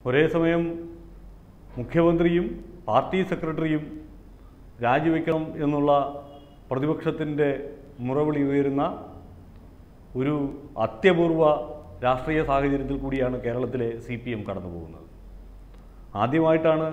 ഒരേ സമയം മുഖ്യമന്ത്രിയും പാർട്ടി സെക്രട്ടറിയും രാജിവെക്കണം എന്നുള്ള പ്രതിപക്ഷത്തിൻ്റെ മുറവിളി ഉയരുന്ന ഒരു അത്യപൂർവ രാഷ്ട്രീയ സാഹചര്യത്തിൽ കൂടിയാണ് കേരളത്തിലെ സി പി എം കടന്നു പോകുന്നത് ആദ്യമായിട്ടാണ്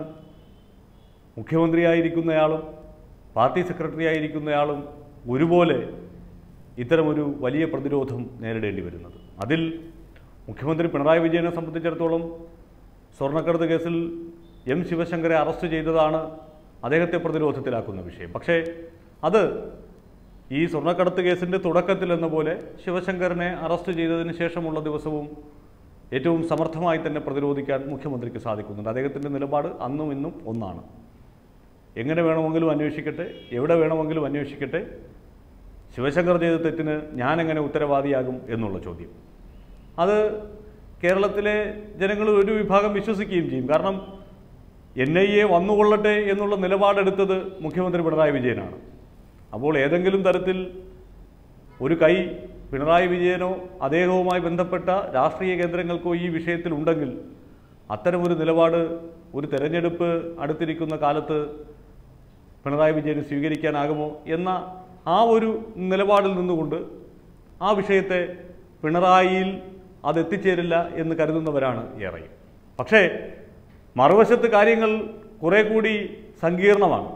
മുഖ്യമന്ത്രിയായിരിക്കുന്നയാളും പാർട്ടി സെക്രട്ടറി ആയിരിക്കുന്നയാളും ഒരുപോലെ ഇത്തരമൊരു വലിയ പ്രതിരോധം നേരിടേണ്ടി വരുന്നത് അതിൽ മുഖ്യമന്ത്രി പിണറായി വിജയനെ സംബന്ധിച്ചിടത്തോളം സ്വർണ്ണക്കടത്ത് കേസിൽ എം ശിവശങ്കരെ അറസ്റ്റ് ചെയ്തതാണ് അദ്ദേഹത്തെ പ്രതിരോധത്തിലാക്കുന്ന വിഷയം പക്ഷേ അത് ഈ സ്വർണ്ണക്കടത്ത് കേസിൻ്റെ തുടക്കത്തിൽ എന്ന പോലെ ശിവശങ്കരനെ അറസ്റ്റ് ചെയ്തതിന് ശേഷമുള്ള ദിവസവും ഏറ്റവും സമർത്ഥമായി തന്നെ പ്രതിരോധിക്കാൻ മുഖ്യമന്ത്രിക്ക് സാധിക്കുന്നുണ്ട് അദ്ദേഹത്തിൻ്റെ നിലപാട് അന്നും ഇന്നും ഒന്നാണ് എങ്ങനെ വേണമെങ്കിലും അന്വേഷിക്കട്ടെ എവിടെ വേണമെങ്കിലും അന്വേഷിക്കട്ടെ ശിവശങ്കർ ചെയ്ത തെറ്റിന് ഞാനെങ്ങനെ ഉത്തരവാദിയാകും എന്നുള്ള ചോദ്യം അത് കേരളത്തിലെ ജനങ്ങൾ ഒരു വിഭാഗം വിശ്വസിക്കുകയും ചെയ്യും കാരണം എൻ ഐ എ വന്നുകൊള്ളട്ടെ എന്നുള്ള നിലപാടെടുത്തത് മുഖ്യമന്ത്രി പിണറായി വിജയനാണ് അപ്പോൾ ഏതെങ്കിലും തരത്തിൽ ഒരു കൈ പിണറായി വിജയനോ അദ്ദേഹവുമായി ബന്ധപ്പെട്ട രാഷ്ട്രീയ കേന്ദ്രങ്ങൾക്കോ ഈ വിഷയത്തിൽ ഉണ്ടെങ്കിൽ അത്തരമൊരു നിലപാട് ഒരു തെരഞ്ഞെടുപ്പ് അടുത്തിരിക്കുന്ന കാലത്ത് പിണറായി വിജയന് സ്വീകരിക്കാനാകുമോ എന്ന ആ ഒരു നിലപാടിൽ നിന്നുകൊണ്ട് ആ വിഷയത്തെ പിണറായിയിൽ അത് എത്തിച്ചേരില്ല എന്ന് കരുതുന്നവരാണ് ഏറെയും പക്ഷേ മറുവശത്ത് കാര്യങ്ങൾ കുറെ കൂടി സങ്കീർണമാണ്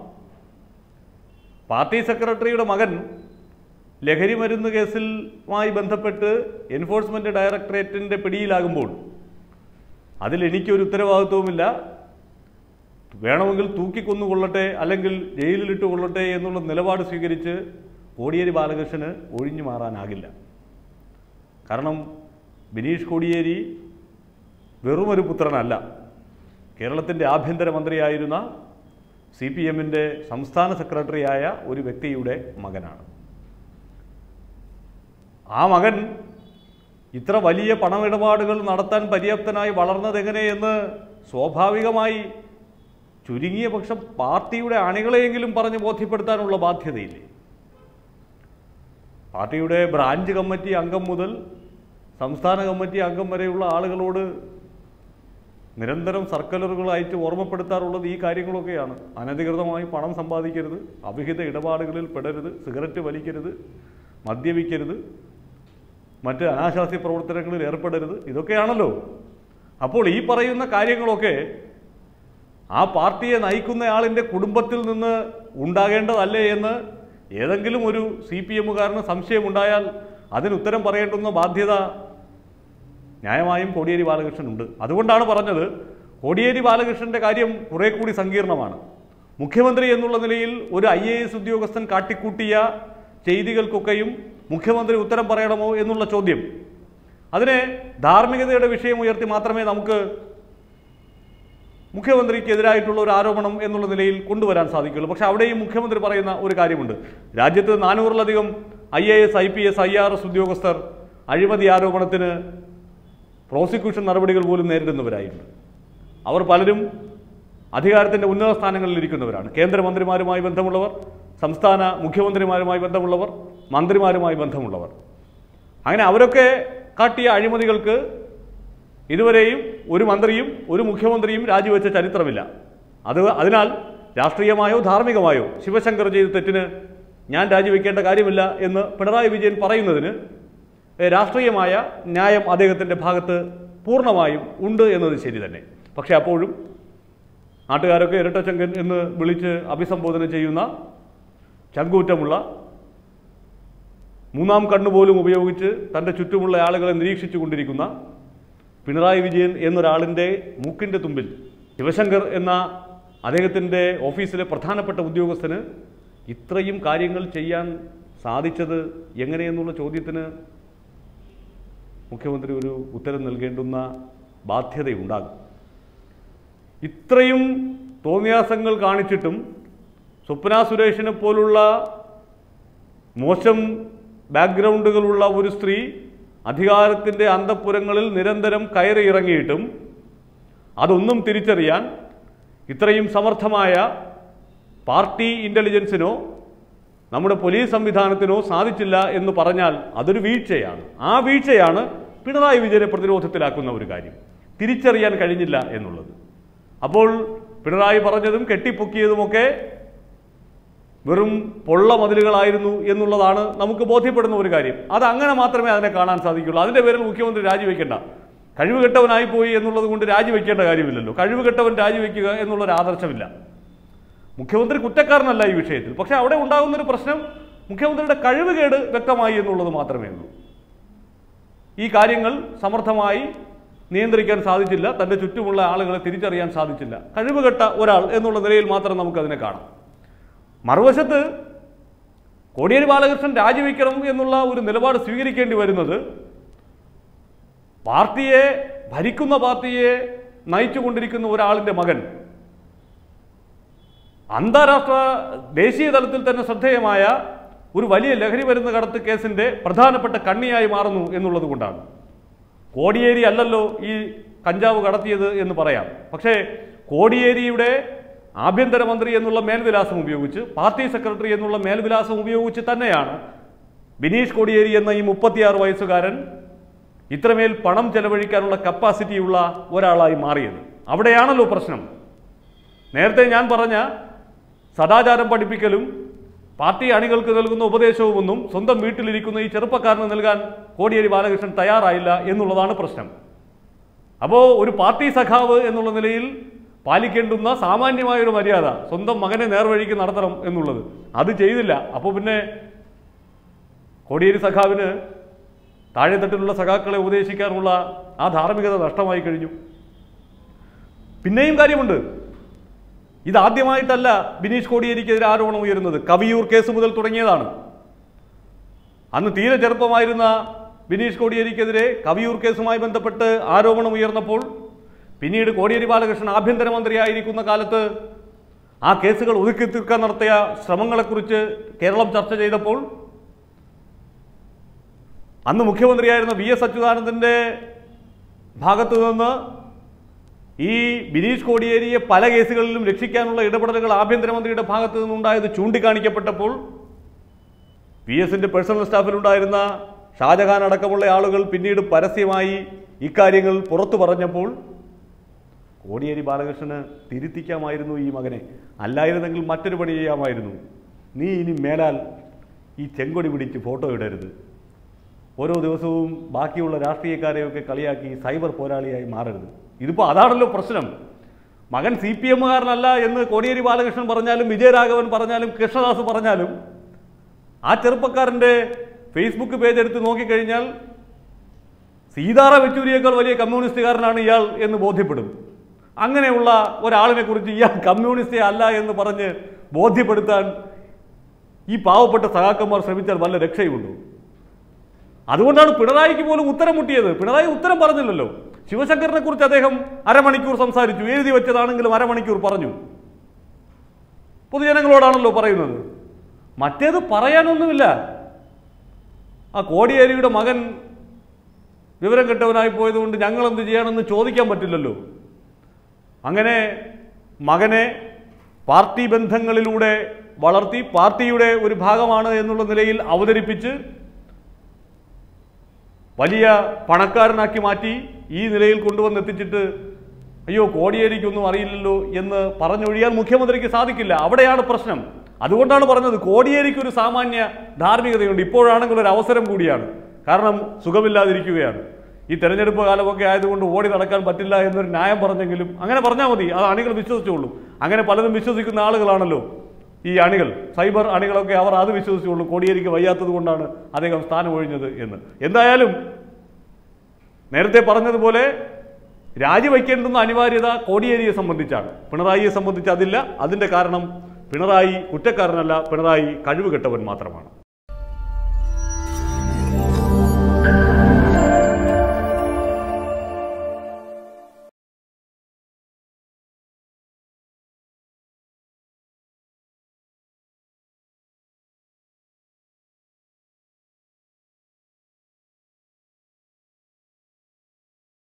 പാർട്ടി സെക്രട്ടറിയുടെ മകൻ ലഹരി മരുന്ന് കേസിലുമായി ബന്ധപ്പെട്ട് എൻഫോഴ്സ്മെന്റ് ഡയറക്ടറേറ്റിന്റെ പിടിയിലാകുമ്പോൾ അതിൽ എനിക്കൊരു ഉത്തരവാദിത്വവുമില്ല വേണമെങ്കിൽ തൂക്കിക്കൊന്നുകൊള്ളട്ടെ അല്ലെങ്കിൽ ജയിലിലിട്ട് കൊള്ളട്ടെ എന്നുള്ള നിലപാട് സ്വീകരിച്ച് കോടിയേരി ബാലകൃഷ്ണന് ഒഴിഞ്ഞു മാറാനാകില്ല കാരണം ബിനീഷ് കോടിയേരി വെറുമൊരു പുത്രനല്ല കേരളത്തിൻ്റെ ആഭ്യന്തരമന്ത്രിയായിരുന്ന സി പി എമ്മിൻ്റെ സംസ്ഥാന സെക്രട്ടറിയായ ഒരു വ്യക്തിയുടെ മകനാണ് ആ മകൻ ഇത്ര വലിയ പണമിടപാടുകൾ നടത്താൻ പര്യാപ്തനായി വളർന്നത് എങ്ങനെയെന്ന് സ്വാഭാവികമായി ചുരുങ്ങിയ പക്ഷം പാർട്ടിയുടെ അണികളെയെങ്കിലും പറഞ്ഞ് ബോധ്യപ്പെടുത്താനുള്ള ബാധ്യതയില്ലേ പാർട്ടിയുടെ ബ്രാഞ്ച് കമ്മിറ്റി അംഗം മുതൽ സംസ്ഥാന കമ്മിറ്റി അംഗം വരെയുള്ള ആളുകളോട് നിരന്തരം സർക്കുലറുകൾ അയച്ച് ഓർമ്മപ്പെടുത്താറുള്ളത് ഈ കാര്യങ്ങളൊക്കെയാണ് അനധികൃതമായി പണം സമ്പാദിക്കരുത് അവിഹിത ഇടപാടുകളിൽ പെടരുത് സിഗരറ്റ് വലിക്കരുത് മദ്യപിക്കരുത് മറ്റ് അനാശാസ്യ പ്രവർത്തനങ്ങളിൽ ഏർപ്പെടരുത് ഇതൊക്കെയാണല്ലോ അപ്പോൾ ഈ പറയുന്ന കാര്യങ്ങളൊക്കെ ആ പാർട്ടിയെ നയിക്കുന്നയാളിൻ്റെ കുടുംബത്തിൽ നിന്ന് ഉണ്ടാകേണ്ടതല്ലേ എന്ന് ഏതെങ്കിലും ഒരു സി പി എമ്മുകാരന് സംശയമുണ്ടായാൽ അതിന് ഉത്തരം പറയേണ്ടുന്ന ബാധ്യത ന്യായമായും കോടിയേരി ബാലകൃഷ്ണനുണ്ട് അതുകൊണ്ടാണ് പറഞ്ഞത് കോടിയേരി ബാലകൃഷ്ണന്റെ കാര്യം കുറെ കൂടി സങ്കീർണമാണ് മുഖ്യമന്ത്രി എന്നുള്ള നിലയിൽ ഒരു ഐ എ എസ് ഉദ്യോഗസ്ഥൻ കാട്ടിക്കൂട്ടിയ ചെയ്തികൾക്കൊക്കെയും മുഖ്യമന്ത്രി ഉത്തരം പറയണമോ എന്നുള്ള ചോദ്യം അതിനെ ധാർമ്മികതയുടെ വിഷയം ഉയർത്തി മാത്രമേ നമുക്ക് മുഖ്യമന്ത്രിക്കെതിരായിട്ടുള്ള ഒരു ആരോപണം എന്നുള്ള നിലയിൽ കൊണ്ടുവരാൻ സാധിക്കുള്ളൂ പക്ഷെ അവിടെയും മുഖ്യമന്ത്രി പറയുന്ന ഒരു കാര്യമുണ്ട് രാജ്യത്ത് നാനൂറിലധികം I A S I P S I R S ഉദ്യോഗസ്ഥർ അഴിമതി ആരോപണത്തിന് പ്രോസിക്യൂഷൻ നടപടികൾ പോലും നേരിടുന്നവരായിട്ടുണ്ട് അവർ പലരും അധികാരത്തിൻ്റെ ഉന്നത സ്ഥാനങ്ങളിൽ ഇരിക്കുന്നവരാണ് കേന്ദ്രമന്ത്രിമാരുമായി ബന്ധമുള്ളവർ സംസ്ഥാന മുഖ്യമന്ത്രിമാരുമായി ബന്ധമുള്ളവർ മന്ത്രിമാരുമായി ബന്ധമുള്ളവർ അങ്ങനെ അവരൊക്കെ കാട്ടിയ അഴിമതികൾക്ക് ഇതുവരെയും ഒരു മന്ത്രിയും ഒരു മുഖ്യമന്ത്രിയും രാജിവെച്ച ചരിത്രമില്ല അത് അതിനാൽ രാഷ്ട്രീയമായോ ധാർമ്മികമായോ ശിവശങ്കർ ചെയ്ത തെറ്റിന് ഞാൻ രാജിവെക്കേണ്ട കാര്യമില്ല എന്ന് പിണറായി വിജയൻ പറയുന്നതിന് ഏ, രാഷ്ട്രീയമായ ന്യായം അദ്ദേഹത്തിൻ്റെ ഭാഗത്ത് പൂർണ്ണമായും ഉണ്ട് എന്നത് ശരി തന്നെ പക്ഷേ അപ്പോഴും നാട്ടുകാരൊക്കെ ഇരട്ടച്ചങ്കൻ എന്ന് വിളിച്ച് അഭിസംബോധന ചെയ്യുന്ന ചങ്കൂറ്റമുള്ള മൂന്നാം കണ്ണുപോലും ഉപയോഗിച്ച് തൻ്റെ ചുറ്റുമുള്ള ആളുകളെ നിരീക്ഷിച്ചു കൊണ്ടിരിക്കുന്ന പിണറായി വിജയൻ എന്നൊരാളിൻ്റെ മൂക്കിൻ്റെ തുമ്പിൽ ശിവശങ്കർ എന്ന അദ്ദേഹത്തിൻ്റെ ഓഫീസിലെ പ്രധാനപ്പെട്ട ഉദ്യോഗസ്ഥന് ഇത്രയും കാര്യങ്ങൾ ചെയ്യാൻ സാധിച്ചത് എങ്ങനെയെന്നുള്ള ചോദ്യത്തിന് മുഖ്യമന്ത്രി ഒരു ഉത്തരം നൽകേണ്ടുന്ന ബാധ്യതയുണ്ടാകും ഇത്രയും തോന്നിയാസങ്ങൾ കാണിച്ചിട്ടും സ്വപ്ന സുരേഷിനെ പോലുള്ള മോശം ബാക്ക്ഗ്രൗണ്ടുകളുള്ള ഒരു സ്ത്രീ അധികാരത്തിൻ്റെ അന്തഃപുരങ്ങളിൽ നിരന്തരം കയറി ഇറങ്ങിയിട്ടും അതൊന്നും തിരിച്ചറിയാൻ ഇത്രയും സമർത്ഥമായ പാർട്ടി ഇൻ്റലിജൻസിനോ നമ്മുടെ പോലീസ് സംവിധാനത്തിനോ സാധിച്ചില്ല എന്ന് പറഞ്ഞാൽ അതൊരു വീഴ്ചയാണ് ആ വീഴ്ചയാണ് പിണറായി വിജയനെ പ്രതിരോധത്തിലാക്കുന്ന ഒരു കാര്യം തിരിച്ചറിയാൻ കഴിഞ്ഞില്ല എന്നുള്ളത് അപ്പോൾ പിണറായി പറഞ്ഞതും കെട്ടിപ്പൊക്കിയതുമൊക്കെ വെറും പൊള്ള മതിലുകളായിരുന്നു എന്നുള്ളതാണ് നമുക്ക് ബോധ്യപ്പെടുന്ന ഒരു കാര്യം അത് അങ്ങനെ മാത്രമേ അതിനെ കാണാൻ സാധിക്കുള്ളൂ അതിന്റെ പേരിൽ മുഖ്യമന്ത്രി രാജിവെക്കേണ്ട കഴിവുകെട്ടവനായി പോയി എന്നുള്ളത് കൊണ്ട് രാജിവെക്കേണ്ട കാര്യമില്ലല്ലോ കഴിവുകെട്ടവൻ രാജിവെക്കുക എന്നുള്ളൊരു ആദർശമില്ല മുഖ്യമന്ത്രി കുറ്റക്കാരനല്ല ഈ വിഷയത്തിൽ പക്ഷേ അവിടെ ഉണ്ടാകുന്ന ഒരു പ്രശ്നം മുഖ്യമന്ത്രിയുടെ കഴിവുകേട് വ്യക്തമായി എന്നുള്ളത് മാത്രമേ ഉള്ളൂ ഈ കാര്യങ്ങൾ സമർത്ഥമായി നിയന്ത്രിക്കാൻ സാധിച്ചില്ല തൻ്റെ ചുറ്റുമുള്ള ആളുകളെ തിരിച്ചറിയാൻ സാധിച്ചില്ല കഴിവുകെട്ട ഒരാൾ എന്നുള്ള നിലയിൽ മാത്രം നമുക്കതിനെ കാണാം മറുവശത്ത് കോടിയേരി ബാലകൃഷ്ണൻ രാജിവെക്കണം എന്നുള്ള ഒരു നിലപാട് സ്വീകരിക്കേണ്ടി വരുന്നത് പാർട്ടിയെ ഭരിക്കുന്ന പാർട്ടിയെ നയിച്ചുകൊണ്ടിരിക്കുന്ന ഒരാളിൻ്റെ മകൻ അന്താരാഷ്ട്ര ദേശീയ തലത്തിൽ തന്നെ ശ്രദ്ധേയമായ ഒരു വലിയ ലഹരി മരുന്ന് കടത്ത് കേസിന്റെ പ്രധാനപ്പെട്ട കണ്ണിയായി മാറുന്നു എന്നുള്ളത് കൊണ്ടാണ് കോടിയേരി അല്ലല്ലോ ഈ കഞ്ചാവ് കടത്തിയത് എന്ന് പറയാം പക്ഷേ കോടിയേരിയുടെ ആഭ്യന്തരമന്ത്രി എന്നുള്ള മേൽവിലാസം ഉപയോഗിച്ച് പാർട്ടി സെക്രട്ടറി എന്നുള്ള മേൽവിലാസം ഉപയോഗിച്ച് തന്നെയാണ് ബിനീഷ് കോടിയേരി എന്ന ഈ മുപ്പത്തിയാറ് വയസ്സുകാരൻ ഇത്രമേൽ പണം ചെലവഴിക്കാനുള്ള കപ്പാസിറ്റിയുള്ള ഒരാളായി മാറിയത് അവിടെയാണല്ലോ പ്രശ്നം നേരത്തെ ഞാൻ പറഞ്ഞ സദാചാരം പഠിപ്പിക്കലും പാർട്ടി അണികൾക്ക് നൽകുന്ന ഉപദേശവുമൊന്നും സ്വന്തം വീട്ടിലിരിക്കുന്ന ഈ ചെറുപ്പക്കാരന് നൽകാൻ കോടിയേരി ബാലകൃഷ്ണൻ തയ്യാറായില്ല എന്നുള്ളതാണ് പ്രശ്നം അപ്പോൾ ഒരു പാർട്ടി സഖാവ് എന്നുള്ള നിലയിൽ പാലിക്കേണ്ടുന്ന സാമാന്യമായൊരു മര്യാദ സ്വന്തം മകനെ നേർവഴിക്ക് നടത്തണം എന്നുള്ളത് അത് ചെയ്തില്ല അപ്പോൾ പിന്നെ കോടിയേരി സഖാവിന് താഴെത്തട്ടിലുള്ള സഖാക്കളെ ഉപദേശിക്കാനുള്ള ആ ധാർമ്മികത നഷ്ടമായി കഴിഞ്ഞു പിന്നെയും കാര്യമുണ്ട് ഇതാദ്യമായിട്ടല്ല ബിനീഷ് കോടിയേരിക്കെതിരെ ആരോപണം ഉയരുന്നത് കവിയൂർ കേസ് മുതൽ തുടങ്ങിയതാണ് അന്ന് തീരെ ചെറുപ്പമായിരുന്ന ബിനീഷ് കോടിയേരിക്കെതിരെ കവിയൂർ കേസുമായി ബന്ധപ്പെട്ട് ആരോപണം ഉയർന്നപ്പോൾ പിന്നീട് കോടിയേരി ബാലകൃഷ്ണൻ ആഭ്യന്തരമന്ത്രിയായിരിക്കുന്ന കാലത്ത് ആ കേസുകൾ ഒതുക്കി തീർക്കാൻ നടത്തിയ ശ്രമങ്ങളെക്കുറിച്ച് കേരളം ചർച്ച ചെയ്തപ്പോൾ അന്ന് മുഖ്യമന്ത്രിയായിരുന്ന വി എസ് അച്യുതാനന്ദന്റെ ഭാഗത്തു നിന്ന് ഈ ബിനീഷ് കോടിയേരിയെ പല കേസുകളിലും രക്ഷിക്കാനുള്ള ഇടപെടലുകൾ ആഭ്യന്തരമന്ത്രിയുടെ ഭാഗത്തു നിന്നുണ്ടായത് ചൂണ്ടിക്കാണിക്കപ്പെട്ടപ്പോൾ വി എസിന്റെ പേഴ്സണൽ സ്റ്റാഫിലുണ്ടായിരുന്ന ഷാജഹാൻ അടക്കമുള്ള ആളുകൾ പിന്നീട് പരസ്യമായി ഇക്കാര്യങ്ങൾ പുറത്തു പറഞ്ഞപ്പോൾ കോടിയേരി ബാലകൃഷ്ണന് തിരുത്തിക്കാമായിരുന്നു ഈ മകനെ അല്ലായിരുന്നെങ്കിൽ മറ്റൊരു പണി ചെയ്യാമായിരുന്നു നീ ഇനി മേലാൽ ഈ ചെങ്കൊടി പിടിച്ച് ഫോട്ടോ ഇടരുത് ഓരോ ദിവസവും ബാക്കിയുള്ള രാഷ്ട്രീയക്കാരെയൊക്കെ കളിയാക്കി സൈബർ പോരാളിയായി മാറരുത് ഇതിപ്പോൾ അതാണല്ലോ പ്രശ്നം മകൻ സി പി എമ്മുകാരനല്ല എന്ന് കോടിയേരി ബാലകൃഷ്ണൻ പറഞ്ഞാലും വിജയരാഘവൻ പറഞ്ഞാലും കൃഷ്ണദാസ് പറഞ്ഞാലും ആ ചെറുപ്പക്കാരൻ്റെ ഫേസ്ബുക്ക് പേജ് എടുത്ത് നോക്കിക്കഴിഞ്ഞാൽ സീതാറാം യെച്ചൂരിയേക്കാൾ വലിയ കമ്മ്യൂണിസ്റ്റുകാരനാണ് ഇയാൾ എന്ന് ബോധ്യപ്പെടും അങ്ങനെയുള്ള ഒരാളിനെ കുറിച്ച് ഇയാൾ കമ്മ്യൂണിസ്റ്റേ അല്ല എന്ന് പറഞ്ഞ് ബോധ്യപ്പെടുത്താൻ ഈ പാവപ്പെട്ട സഹാക്കന്മാർ ശ്രമിച്ചാൽ വല്ല രക്ഷയുമുണ്ടോ അതുകൊണ്ടാണ് പിണറായിക്ക് പോലും ഉത്തരം മുട്ടിയത് പിണറായി ഉത്തരം പറഞ്ഞില്ലല്ലോ ശിവശങ്കറിനെ കുറിച്ച് അദ്ദേഹം അരമണിക്കൂർ സംസാരിച്ചു എഴുതി വെച്ചതാണെങ്കിലും അരമണിക്കൂർ പറഞ്ഞു പൊതുജനങ്ങളോടാണല്ലോ പറയുന്നത് മറ്റേത് പറയാനൊന്നുമില്ല ആ കോടിയേരിയുടെ മകൻ വിവരം കെട്ടവനായി പോയതുകൊണ്ട് ഞങ്ങൾ എന്ത് ചെയ്യണമെന്ന് ചോദിക്കാൻ പറ്റില്ലല്ലോ അങ്ങനെ മകനെ പാർട്ടി ബന്ധങ്ങളിലൂടെ വളർത്തി പാർട്ടിയുടെ ഒരു ഭാഗമാണ് എന്നുള്ള നിലയിൽ അവതരിപ്പിച്ച് വലിയ പണക്കാരനാക്കി മാറ്റി ഈ നിലയിൽ കൊണ്ടുവന്നെത്തിച്ചിട്ട് അയ്യോ കോടിയേരിക്കൊന്നും അറിയില്ലല്ലോ എന്ന് പറഞ്ഞൊഴിയാൻ മുഖ്യമന്ത്രിക്ക് സാധിക്കില്ല അവിടെയാണ് പ്രശ്നം അതുകൊണ്ടാണ് പറഞ്ഞത് കോടിയേരിക്ക് ഒരു സാമാന്യ ധാർമ്മികതയുണ്ട് ഇപ്പോഴാണെങ്കിൽ ഒരു അവസരം കൂടിയാണ് കാരണം സുഖമില്ലാതിരിക്കുകയാണ് ഈ തെരഞ്ഞെടുപ്പ് കാലമൊക്കെ ആയതുകൊണ്ട് ഓടി നടക്കാൻ പറ്റില്ല എന്നൊരു ന്യായം പറഞ്ഞെങ്കിലും അങ്ങനെ പറഞ്ഞാൽ മതി അത് അണികൾ വിശ്വസിച്ചോളൂ അങ്ങനെ പലതും വിശ്വസിക്കുന്ന ആളുകളാണല്ലോ ഈ അണികൾ സൈബർ അണികളൊക്കെ അവർ അത് വിശ്വസിച്ചുള്ളൂ കോടിയേരിക്ക് വയ്യാത്തത് കൊണ്ടാണ് അദ്ദേഹം സ്ഥാനം ഒഴിഞ്ഞത് എന്ന് എന്തായാലും നേരത്തെ പറഞ്ഞതുപോലെ രാജിവയ്ക്കേണ്ടുന്ന അനിവാര്യത കോടിയേരിയെ സംബന്ധിച്ചാണ് പിണറായിയെ സംബന്ധിച്ച് അതില്ല അതിൻ്റെ കാരണം പിണറായി കുറ്റക്കാരനല്ല പിണറായി കഴിവുകെട്ടവൻ മാത്രമാണ്